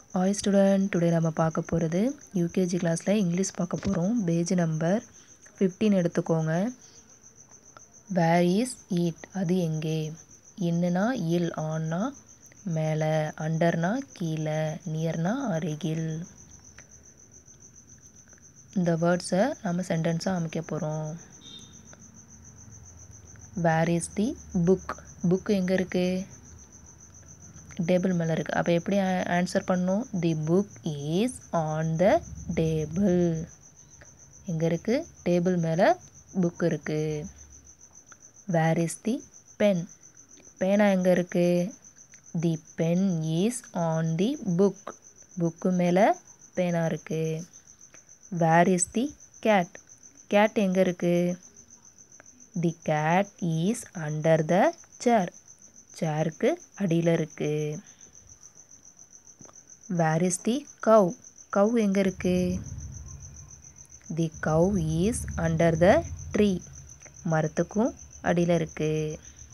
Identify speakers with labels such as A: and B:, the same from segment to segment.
A: hi student today நம்ம பார்க்க போகிறது யூகேஜி கிளாஸில் இங்கிலீஷ் பார்க்க போகிறோம் பேஜ் நம்பர் ஃபிஃப்டீன் எடுத்துக்கோங்க வேர் இஸ் ஈட் அது எங்கே இன்னுனா இல் ஆன்னா மேலே அண்டர்னா கீழே நியர்னா அருகில் இந்த வேர்ட்ஸை நம்ம சென்டென்ஸாக அமைக்க போகிறோம் where is the book book எங்கே இருக்குது டேபிள் மேலே இருக்குது அப்போ எப்படி ஆன்சர் பண்ணும் the book is on the table எங்கே இருக்குது டேபிள் மேலே புக் இருக்குது வேர் இஸ் தி பென் பேனா எங்கே இருக்குது the pen is on the book புக்கு மேலே பேனா இருக்குது where is the cat cat எங்கே இருக்குது the cat is under the chair சேருக்கு அடியில் இருக்குது where is the cow cow எங்கே இருக்குது the cow is under the tree மரத்துக்கும் அடியில் இருக்குது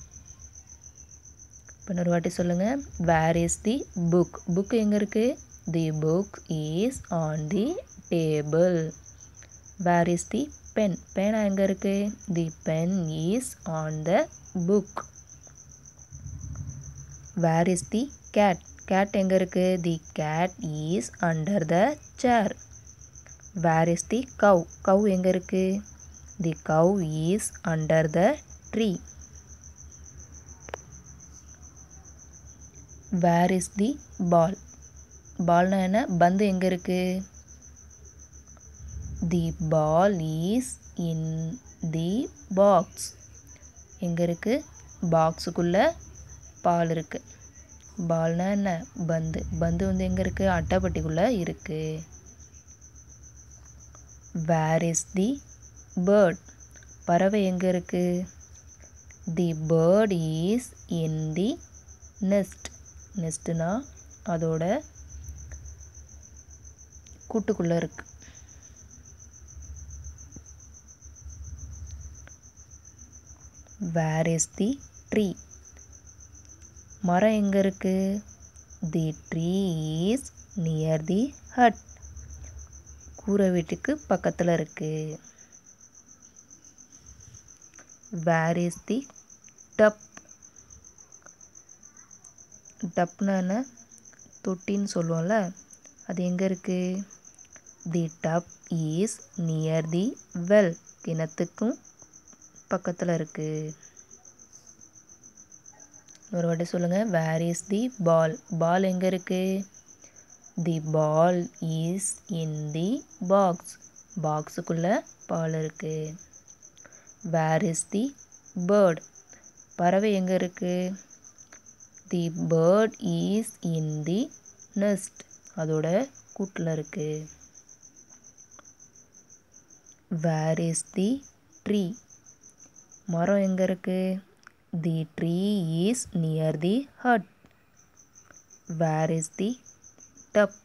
A: இப்போ இன்னொரு வாட்டி சொல்லுங்கள் where is the book book எங்கே இருக்குது the book is on the table where is the pen பேனா எங்கே இருக்குது the pen is on the book where is the cat cat எங்கே இருக்குது the cat is under the chair where is the cow cow எங்கே இருக்குது the cow is under the tree where is the ball பால்னா என்ன பந்து எங்கே இருக்குது தி ball is in the box எங்கே இருக்குது பாக்ஸுக்குள்ளே பால் இருக்குது பால்னா என்ன பந்து பந்து வந்து எங்கே இருக்குது அட்டைப்பட்டிக்குள்ளே இருக்குது வேர் இஸ் தி பேர்ட் பறவை எங்கே இருக்குது the bird is in the nest நெஸ்ட்னா அதோட கூட்டுக்குள்ளே இருக்கு வேர் இஸ் தி ட்ரீ மரம் எங்கே இருக்குது the tree is near the hut கூரை வீட்டுக்கு பக்கத்தில் இருக்குது வேர் இஸ் தி டப் டப்னா என்ன தொட்டின்னு சொல்லுவோம்ல அது எங்கே இருக்குது the tub is near the well கிணத்துக்கும் பக்கத்தில் இருக்குது ஒரு வாட்டி சொல்லுங்கள் வேர் இஸ் தி பால் பால் எங்கே இருக்குது தி ball is in the box பாக்ஸுக்குள்ளே பால் இருக்குது வேர் இஸ் தி பேர்ட் பறவை எங்கே இருக்குது the bird is in the nest அதோட கூட்டில் இருக்குது வேர் இஸ் தி ட்ரீ மரம் எங்கே இருக்குது the tree is near the hut where is the tub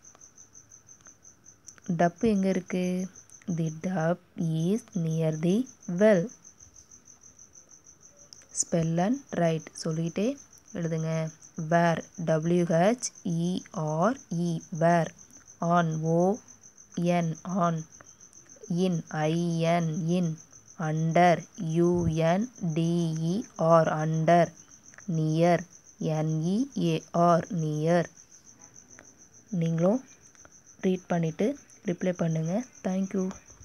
A: tub எங்கே இருக்குது the tub is near the well spell and write சொல்லிகிட்டே எழுதுங்க where W H E R E where on O N on in I N in under U N D E R under near N E A R near நீங்களும் read பண்ணிவிட்டு reply பண்ணுங்கள் thank you